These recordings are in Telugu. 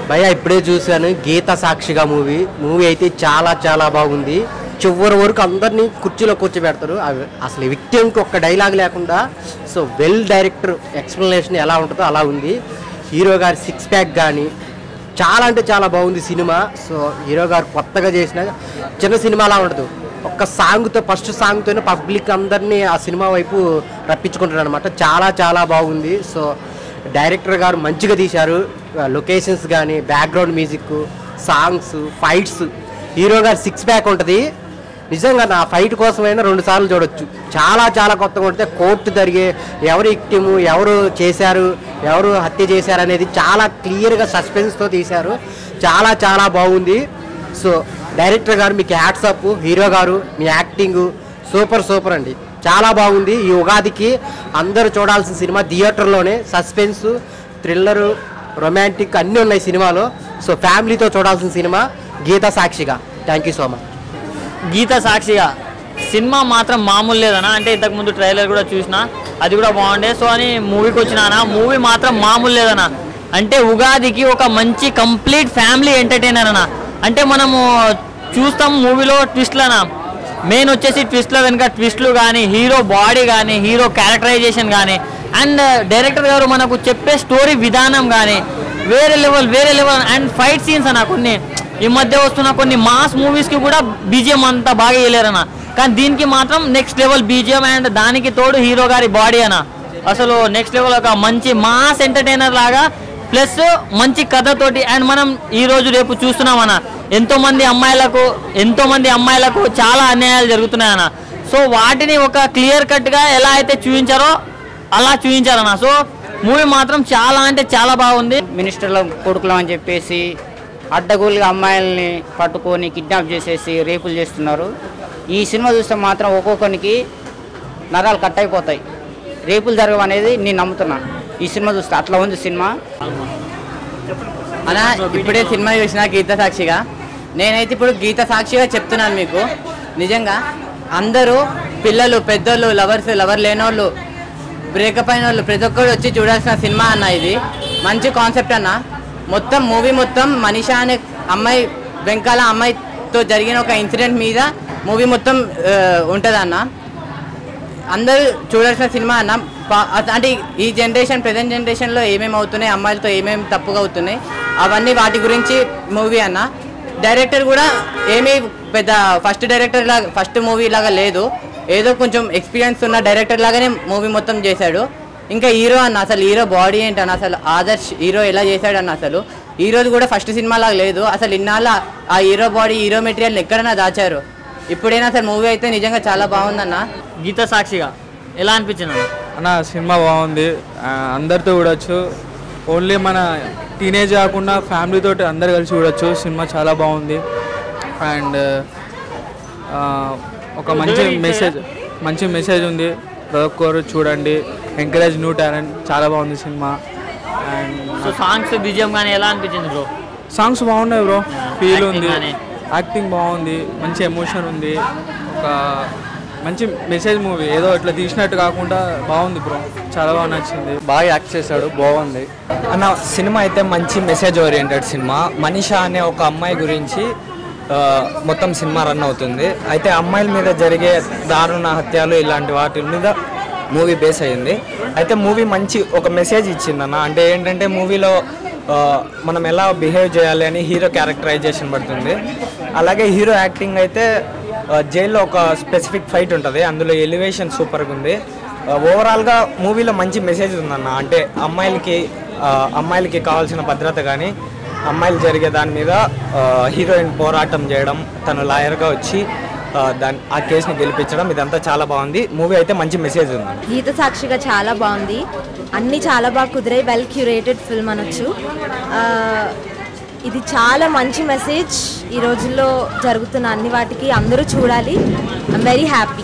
భయ ఇప్పుడే చూశాను గీత సాక్షిగా మూవీ మూవీ అయితే చాలా చాలా బాగుంది చివరి వరకు అందరినీ కుర్చీలో కూర్చోబెడతారు అవి అసలు విక్టిమ్కి ఒక్క డైలాగ్ లేకుండా సో వెల్ డైరెక్టర్ ఎక్స్ప్లెనేషన్ ఎలా ఉంటుందో అలా ఉంది హీరో గారి సిక్స్ ప్యాక్ కానీ చాలా అంటే చాలా బాగుంది సినిమా సో హీరో గారు కొత్తగా చేసిన చిన్న సినిమాలా ఉండదు ఒక్క సాంగ్తో ఫస్ట్ సాంగ్తోనే పబ్లిక్ అందరినీ ఆ సినిమా వైపు రప్పించుకుంటారు అనమాట చాలా చాలా బాగుంది సో డైరెక్టర్ గారు మంచిగా తీశారు లొకేషన్స్ కానీ background music songs fights hero గారు సిక్స్ ప్యాక్ ఉంటుంది నిజంగా నా ఫైట్ కోసమైనా రెండు సార్లు చూడొచ్చు చాలా చాలా కొత్తగా ఉంటే కోర్టు జరిగే ఎవరు ఇక్టిము ఎవరు చేశారు ఎవరు హత్య చేశారు అనేది చాలా క్లియర్గా సస్పెన్స్తో తీశారు చాలా చాలా బాగుంది సో డైరెక్టర్ గారు మీకు హ్యాట్సప్ హీరో గారు మీ యాక్టింగ్ సూపర్ సూపర్ అండి చాలా బాగుంది ఈ ఉగాదికి అందరూ చూడాల్సిన సినిమా థియేటర్లోనే సస్పెన్స్ థ్రిల్లరు రొమాంటిక్ అన్నీ ఉన్నాయి సినిమాలో సో ఫ్యామిలీతో చూడాల్సిన cinema Geetha Sakshiga thank you so much Geetha Sakshiga cinema మాత్రం మామూలు లేదనా అంటే ఇంతకు ముందు ట్రైలర్ కూడా చూసిన అది కూడా బాగుండే సో అని మూవీకి వచ్చినానా మూవీ మాత్రం మామూలు లేదనా అంటే ఉగాదికి ఒక మంచి కంప్లీట్ ఫ్యామిలీ ఎంటర్టైనర్ అన్న అంటే మనము చూస్తాం మూవీలో ట్విస్ట్లనా మెయిన్ వచ్చేసి ట్విస్ట్ల వెనుక ట్విస్ట్లు కానీ హీరో బాడీ కానీ హీరో క్యారెక్టరైజేషన్ కానీ అండ్ డైరెక్టర్ గారు మనకు చెప్పే స్టోరీ విధానం కానీ వేరే లెవెల్ వేరే లెవెల్ అండ్ ఫైట్ సీన్స్ అన్న కొన్ని ఈ మధ్య వస్తున్న కొన్ని మాస్ మూవీస్కి కూడా బీజిఎం అంత బాగా వేయలేరన్న కానీ దీనికి మాత్రం నెక్స్ట్ లెవెల్ బీజిఎం అండ్ దానికి తోడు హీరో గారి బాడీ అన్న అసలు నెక్స్ట్ లెవెల్ ఒక మంచి మాస్ ఎంటర్టైనర్ లాగా ప్లస్ మంచి కథతోటి అండ్ మనం ఈ రోజు రేపు చూస్తున్నామన్న ఎంతో మంది అమ్మాయిలకు ఎంతో మంది అమ్మాయిలకు చాలా అన్యాయాలు జరుగుతున్నాయన్న సో వాటిని ఒక క్లియర్ కట్గా ఎలా అయితే చూపించారో అలా చూపించారన్న సో మూవీ మాత్రం చాలా అంటే చాలా బాగుంది మినిస్టర్ల కొడుకులం అని చెప్పేసి అడ్డగోలుగా అమ్మాయిల్ని పట్టుకొని కిడ్నాప్ చేసేసి రేపులు చేస్తున్నారు ఈ సినిమా చూస్తే మాత్రం ఒక్కొక్కరికి నరాలు కట్ అయిపోతాయి రేపులు జరగవు అనేది నేను నమ్ముతున్నా ఈ సినిమా చూస్తే అట్లా ఉంది సినిమా అలా ఇప్పుడే సినిమా చూసిన గీత సాక్షిగా నేనైతే ఇప్పుడు గీత సాక్షిగా చెప్తున్నాను మీకు నిజంగా అందరూ పిల్లలు పెద్దోళ్ళు లవర్స్ లవర్ లేనోళ్ళు బ్రేకప్ అయిన వాళ్ళు ప్రతి ఒక్కరు వచ్చి చూడాల్సిన సినిమా అన్న ఇది మంచి కాన్సెప్ట్ అన్న మొత్తం మూవీ మొత్తం మనిషా అనే అమ్మాయి వెంకాల అమ్మాయితో జరిగిన ఒక ఇన్సిడెంట్ మీద మూవీ మొత్తం ఉంటుంది అన్న అందరూ చూడాల్సిన సినిమా అన్న పా- అత- అంటే ఈ జనరేషన్ ప్రజెంట్ జనరేషన్లో ఏమేమి అవుతున్నాయి అమ్మాయిలతో ఏమేమి తప్పుగా అవుతున్నాయి అవన్నీ వాటి గురించి మూవీ అన్న డైరెక్టర్ కూడా ఏమీ పెద్ద ఫస్ట్ డైరెక్టర్ లాగా ఫస్ట్ మూవీ లాగా లేదు ఏదో కొంచెం ఎక్స్పీరియన్స్ ఉన్న డైరెక్టర్ లాగానే మూవీ మొత్తం చేశాడు ఇంకా హీరో అన్న అసలు హీరో బాడీ ఏంటన్న అసలు ఆదర్శ్ హీరో ఎలా చేశాడన్న అసలు హీరోది కూడా ఫస్ట్ సినిమా లాగా లేదు అసలు ఇన్నాళ్ళ ఆ హీరో బాడీ హీరో మెటీరియల్ ఎక్కడైనా దాచారు ఇప్పుడైనా అసలు మూవీ అయితే నిజంగా చాలా బాగుందన్న గీత సాక్షిగా ఎలా అనిపించింది అన్న? అన్న సినిమా బాగుంది ఆ, అందరితో చూడొచ్చు ఓన్లీ మన టీనేజ్ కాకుండా ఫ్యామిలీ తోటి అందరు కలిసి చూడొచ్చు సినిమా చాలా బాగుంది అండ్ ఒక మంచి మెసేజ్ మంచి మెసేజ్ ఉంది ప్రతి ఒక్కరు చూడండి ఎంకరేజ్ న్యూ టాలెంట్ చాలా బాగుంది cinema and so songs BGM కానీ ఎలా అనిపించింది బ్రో సాంగ్స్ బాగున్నాయి బ్రో ఫీల్ Acting ఉంది గానీ. యాక్టింగ్ బాగుంది మంచి ఎమోషన్ ఉంది ఒక మంచి మెసేజ్ మూవీ ఏదో ఇట్లా తీసినట్టు కాకుండా బాగుంది బ్రో చాలా బాగా నచ్చింది బాగా యాక్ట్ చేశాడు బాగుంది అన్న సినిమా అయితే మంచి మెసేజ్ ఓరియంటెడ్ సినిమా మనిషా అనే ఒక అమ్మాయి గురించి ఆ, మొత్తం సినిమా రన్ అవుతుంది అయితే అమ్మాయిల మీద జరిగే దారుణ హత్యలు ఇలాంటి వాటి మీద మూవీ బేస్ అయింది అయితే మూవీ మంచి ఒక మెసేజ్ ఇచ్చిందన్న అంటే ఏంటంటే మూవీలో ఆ, మనం ఎలా బిహేవ్ చేయాలి అని హీరో క్యారెక్టరైజేషన్ పడుతుంది అలాగే హీరో యాక్టింగ్ అయితే ఆ, జైల్లో ఒక స్పెసిఫిక్ ఫైట్ ఉంటుంది అందులో ఎలివేషన్ సూపర్గా ఉంది ఆ, ఓవరాల్గా మూవీలో మంచి మెసేజ్ ఉందన్న అంటే అమ్మాయిలకి ఆ, అమ్మాయిలకి కావాల్సిన భద్రత కానీ అమ్మాయిలు జరిగే దాని మీద ఆ, హీరోయిన్ పోరాటం చేయడం తను లాయర్గా వచ్చి ఆ, దాని ఆ కేసుని గెలిపించడం ఇదంతా చాలా బాగుంది మూవీ అయితే మంచి మెసేజ్ ఉంది గీత సాక్షిగా చాలా బాగుంది అన్నీ చాలా బాగా కుదిరాయి వెల్ క్యూరేటెడ్ ఫిల్మ్ అనొచ్చు ఆ, ఇది చాలా మంచి మెసేజ్ ఈ రోజుల్లో జరుగుతున్న అన్ని వాటికి అందరూ చూడాలి ఐమ్ వెరీ హ్యాపీ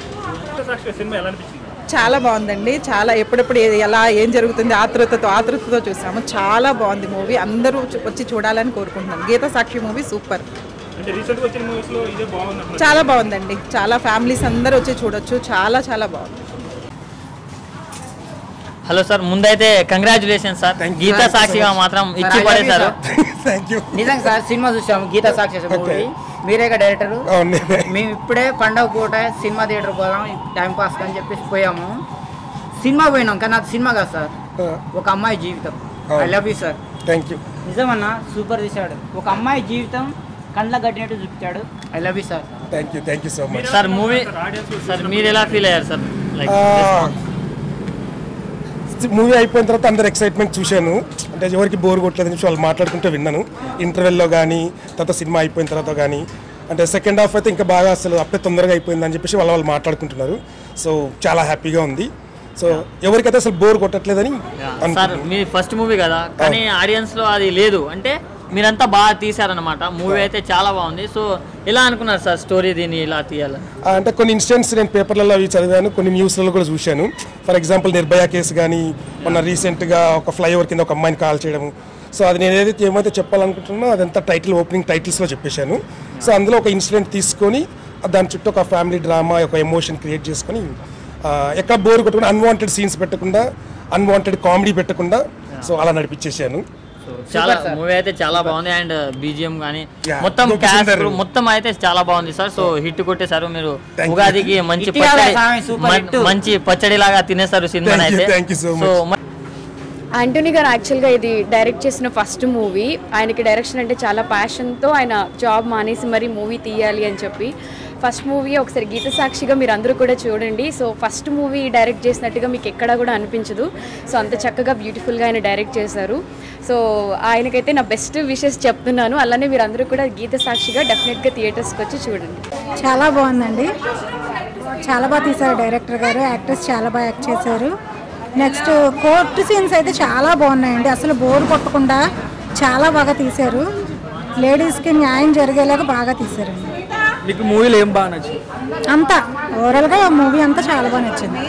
చాలా బాగుందండి చాలా ఎప్పుడెప్పుడు ఏ- ఎలా ఏం జరుగుతుంది ఆతృతతో ఆతృతతో చూసాము చాలా బాగుంది మూవీ అందరూ చూ- వచ్చి చూడాలని కోరుకుంటున్నాను గీత సాక్షి మూవీ సూపర్ చాలా బాగుందండి చాలా ఫ్యామిలీస్ అందరూ వచ్చి చూడొచ్చు చాలా చాలా బాగుంది హలో సార్ ముందైతే కంగ్రాచులేషన్ సార్ గీతా సాక్షిగా మాత్రం ఇచ్చి పడేశారు థ్యాంక్ యూ నిజంగా సార్ సినిమా చూసాము గీతా సాక్షి మూవీ మీరే డైరెక్టర్ అవును నేనే. మేము ఇప్పుడే పండగ పూట సినిమా థియేటర్ పోదాం టైం పాస్ అని చెప్పేసి పోయాము సినిమా పోయినాం కానీ అది సినిమా కాదు సార్ ఒక అమ్మాయి జీవితం I love you sir thank you నిజమన్నా సూపర్ తీశాడు ఒక అమ్మాయి జీవితం కండ్ల గట్టినట్టు చూపించాడు I love you sir thank you thank you so much sir movie sir మీరు ఎలా ఫీల్ అయ్యారు సార్ లైక్ మూవీ అయిపోయిన తర్వాత అందరు ఎక్సైట్మెంట్ చూశాను అంటే ఎవరికి బోర్ కొట్టలేదని చెప్పి వాళ్ళు మాట్లాడుకుంటూ విన్నాను ఇంటర్వెల్లో కానీ తర్వాత సినిమా అయిపోయిన తర్వాత కానీ అంటే సెకండ్ హాఫ్ అయితే ఇంకా బాగా అసలు అప్పుడే తొందరగా అయిపోయిందని చెప్పేసి వాళ్ళ వాళ్ళు మాట్లాడుకుంటున్నారు సో చాలా హ్యాపీగా ఉంది సో ఎవరికైతే అసలు బోర్ కొట్టట్లేదని సార్ అనుకుంటున్నాను మీ ఫస్ట్ మూవీ కదా కానీ ఆడియన్స్ లో అది లేదు అంటే మీరంతా బాగా తీశారనమాట మూవీ అయితే చాలా బాగుంది సో ఎలా అనుకున్నారు సార్ స్టోరీ దీన్ని ఇలా తీయాలి ఆ, అంటే కొన్ని ఇన్సిడెంట్స్ నేను పేపర్లలో అవి చదివాను కొన్ని న్యూస్లలో కూడా చూశాను ఫర్ ఎగ్జాంపుల్ నిర్భయ కేసు కానీ మొన్న రీసెంట్గా ఒక ఫ్లైఓవర్ కింద ఒక అమ్మాయిని కాల్ చేయడం సో అది నేను ఏదైతే ఏమైతే చెప్పాలనుకుంటున్నానో అదంతా టైటిల్ ఓపెనింగ్ టైటిల్స్లో చెప్పేశాను సో అందులో ఒక ఇన్సిడెంట్ తీసుకొని దాని చుట్టూ ఒక ఫ్యామిలీ డ్రామా ఒక ఎమోషన్ క్రియేట్ చేసుకొని ఆ, ఎక్కడ బోర్ కొట్టకుండా అన్వాంటెడ్ సీన్స్ పెట్టకుండా అన్వాంటెడ్ కామెడీ పెట్టకుండా సో అలా నడిపించేసాను చాలా మూవీ అయితే చాలా బాగుంది అండ్ బీజిఎం కానీ Yeah, మొత్తం గోపి క్యాస్ట్ సుందర్. మొత్తం అయితే చాలా బాగుంది సార్ సో హిట్ కొట్టేశారు మీరు Thank you. ఉగాదికి మంచి Hit కాదా పచ్చడి స్వామి, super మం- hit. మంచి పచ్చడి లాగా తినేస్తారు సినిమా Thank you, అయితే thank you so so much. Antony గారు యాక్చువల్గా ఇది డైరెక్ట్ చేసిన ఫస్ట్ మూవీ ఆయనకి డైరెక్షన్ అంటే చాలా ప్యాషన్తో ఆయన జాబ్ మానేసి మరీ మూవీ తీయాలి అని చెప్పి ఫస్ట్ మూవీ ఒకసారి గీత సాక్షిగా మీరు అందరూ కూడా చూడండి సో ఫస్ట్ మూవీ డైరెక్ట్ చేసినట్టుగా మీకు ఎక్కడా కూడా అనిపించదు సో అంత చక్కగా బ్యూటిఫుల్గా ఆయన డైరెక్ట్ చేశారు సో ఆయనకైతే నా బెస్ట్ విషెస్ చెప్తున్నాను అలానే మీరు అందరూ కూడా గీత సాక్షిగా డెఫినెట్గా థియేటర్స్కి వచ్చి చూడండి చాలా బాగుందండి చాలా బాగా తీశారు డైరెక్టర్ గారు యాక్టర్స్ చాలా బాగా యాక్ట్ చేశారు నెక్స్ట్ కోర్టు సీన్స్ అయితే చాలా బాగున్నాయండి అసలు బోర్ కొట్టకుండా చాలా బాగా తీశారు లేడీస్కి న్యాయం జరిగేలాగా బాగా తీశారండి మీకు మూవీలో ఏం బాగా నచ్చింది అంతా ఓవరాల్గా మూవీ అంతా చాలా బాగా నచ్చింది